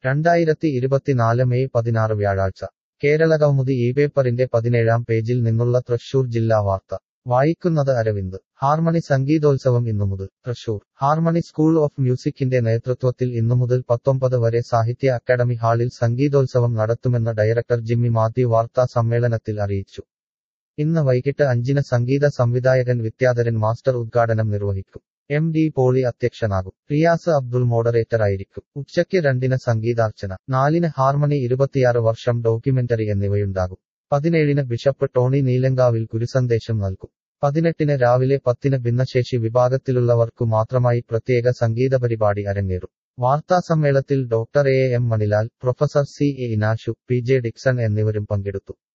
രണ്ടായിരത്തി ഇരുപത്തിനാല് മെയ് പതിനാറ് വ്യാഴാഴ്ച കേരളകൗമുദി ഈ പേപ്പറിന്റെ പതിനേഴാം പേജിൽ നിന്നുള്ള തൃശൂർ ജില്ലാ വാർത്ത വായിക്കുന്നത് അരവിന്ദ് ഹാർമണി സംഗീതോത്സവം ഇന്നുമുതൽ തൃശൂർ ഹാർമണി സ്കൂൾ ഓഫ് മ്യൂസിക്കിന്റെ നേതൃത്വത്തിൽ ഇന്നുമുതൽ പത്തൊമ്പത് വരെ സാഹിത്യ അക്കാദമി ഹാളിൽ സംഗീതോത്സവം നടത്തുമെന്ന് ഡയറക്ടർ ജിമ്മി മാത്യു വാർത്താ സമ്മേളനത്തിൽ അറിയിച്ചു ഇന്ന് വൈകിട്ട് അഞ്ചിന് സംഗീത സംവിധായകൻ വിദ്യാധരൻ മാസ്റ്റർ ഉദ്ഘാടനം നിർവഹിക്കും എം ഡി പോളി അധ്യക്ഷനാകും റിയാസ് അബ്ദുൾ മോഡറേറ്ററായിരിക്കും ഉച്ചയ്ക്ക് രണ്ടിന് സംഗീതാർച്ചന നാലിന് ഹാർമണി ഇരുപത്തിയാറ് വർഷം ഡോക്യുമെന്ററി എന്നിവയുണ്ടാകും പതിനേഴിന് ബിഷപ്പ് ടോണി നീലങ്കാവിൽ ഗുരുസന്ദേശം നൽകും പതിനെട്ടിന് രാവിലെ പത്തിന് ഭിന്നശേഷി വിഭാഗത്തിലുള്ളവർക്കു മാത്രമായി പ്രത്യേക സംഗീത പരിപാടി അരങ്ങേറും വാർത്താസമ്മേളനത്തിൽ doctor A M Manilal professor C A Inashu P J Dickson എന്നിവരും പങ്കെടുത്തു